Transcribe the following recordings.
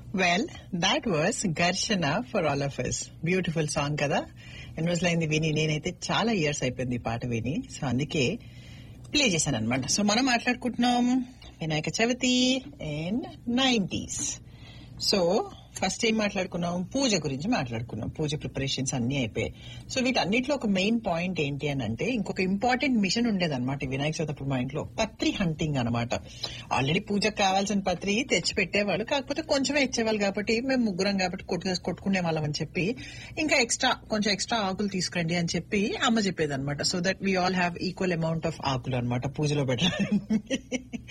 Well that was Gharshana for all of us beautiful song కదా ఎన్ని రోజులైంది విని నేనైతే చాలా ఇయర్స్ అయిపోయింది ఈ పాట విని సో అందుకే ప్లే చేశాను అనమాట సో మనం మాట్లాడుకుంటున్నాం Vinayaka Chavithi and nineties so first ఏం మాట్లాడుకున్నాం పూజ గురించి మాట్లాడుకున్నాం పూజ ప్రిపరేషన్స్ అన్ని అయిపోయాయి సో వీటన్నిటిలో ఒక మెయిన్ పాయింట్ ఏంటి అని అంటే ఇంకొక ఇంపార్టెంట్ మిషన్ ఉండేదన్నమాట ఈ వినాయక చవితి అప్పుడు మా ఇంట్లో పత్రి హంటింగ్ అనమాట ఆల్రెడీ పూజకు కావాల్సిన పత్రి తెచ్చి పెట్టేవాళ్ళు కాకపోతే కొంచెమే ఇచ్చేవాళ్ళు కాబట్టి మేము ముగ్గురం కాబట్టి కొట్టు కొట్టుకునే వాళ్ళం అని చెప్పి ఇంకా ఎక్స్ట్రా కొంచెం ఎక్స్ట్రా ఆకులు తీసుకురండి అని చెప్పి అమ్మ చెప్పేది అనమాట so that we all have equal amount of ఆకులు అనమాట పూజలో పెట్టడానికి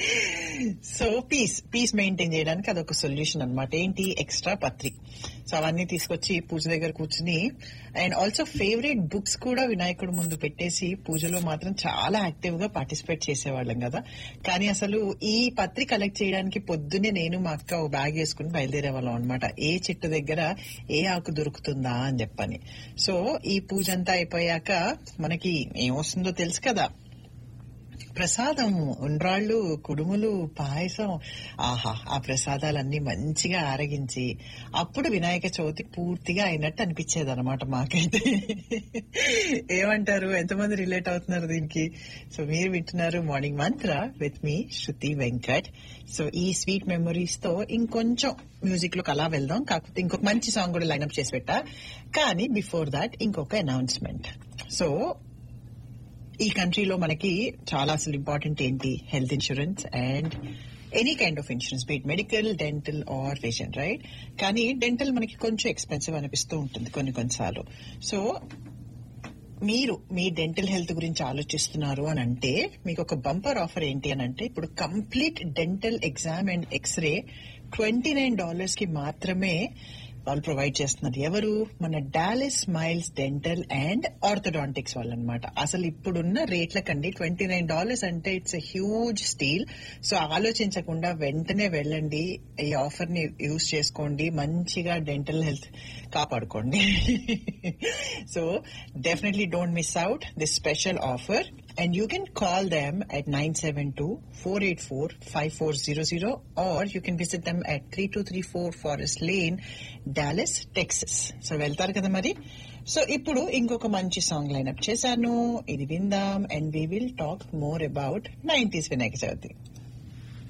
సో పీస్ పీస్ మెయింటైన్ చేయడానికి అదొక సొల్యూషన్ అనమాట ఏంటి ఎక్స్ట్రా పత్రి సో అవన్నీ తీసుకొచ్చి పూజ దగ్గర కూర్చుని అండ్ ఆల్సో ఫేవరెట్ బుక్స్ కూడా వినాయకుడు ముందు పెట్టేసి పూజలో మాత్రం చాలా యాక్టివ్ గా పార్టిసిపేట్ చేసేవాళ్ళం కదా కానీ అసలు ఈ పత్రి కలెక్ట్ చేయడానికి పొద్దునే నేను మా అక్క ఓ బ్యాగ్ వేసుకుని బయలుదేరే వాళ్ళం అనమాట ఏ చెట్టు దగ్గర ఏ ఆకు దొరుకుతుందా అని చెప్పని సో ఈ పూజ అంతా అయిపోయాక మనకి ఏమొస్తుందో తెలుసు కదా ప్రసాదం ఉండ్రాళ్ళు కుడుములు పాయసం ఆహా ఆ ప్రసాదాలన్నీ మంచిగా ఆరగించి అప్పుడు వినాయక చవితి పూర్తిగా అయినట్టు అనిపించేది అనమాట మాకైతే ఏమంటారు ఎంతమంది రిలేట్ అవుతున్నారు దీనికి సో మీరు వింటున్నారు morning Mantra with me Shruti Venkat so ఈ స్వీట్ మెమరీస్ తో ఇంకొంచెం మ్యూజిక్ లోకి అలా వెళ్దాం కాకపోతే ఇంకొక మంచి సాంగ్ కూడా లైన్అప్ చేసి పెట్టా కానీ బిఫోర్ దాట్ ఇంకొక అనౌన్స్మెంట్ సో ఈ కంట్రీలో మనకి చాలా అసలు ఇంపార్టెంట్ ఏంటి health insurance and any kind of insurance be it medical dental or vision right కానీ డెంటల్ మనకి కొంచెం ఎక్స్పెన్సివ్ అనిపిస్తూ ఉంటుంది కొన్ని కొన్నిసార్లు సో మీరు మీ డెంటల్ హెల్త్ గురించి ఆలోచిస్తున్నారు అని అంటే మీకు ఒక బంపర్ ఆఫర్ ఏంటి అని అంటే ఇప్పుడు complete dental exam and x ray twenty nine dollars కి మాత్రమే వాళ్ళు ప్రొవైడ్ చేస్తున్నారు ఎవరు మన Dallas smiles dental and orthodontics వాళ్ళు అనమాట అసలు ఇప్పుడున్న రేట్ల కండి ట్వంటీ నైన్ డాలర్స్ అంటే it's a huge steal so ఆలోచించకుండా వెంటనే వెళ్ళండి ఈ ఆఫర్ ని యూజ్ చేసుకోండి మంచిగా డెంటల్ హెల్త్ కాపాడుకోండి so definitely don't miss out this special offer and you can call them at 972-484-5400 or you can visit them at 3234 Forest Lane, Dallas, Texas. So వెళ్తారు కదా మరి సో ఇప్పుడు ఇంకొక మంచి సాంగ్ లైన్అప్ చేశాను ఇది విందాం and we will talk more about nineties Vinayaka Chavithi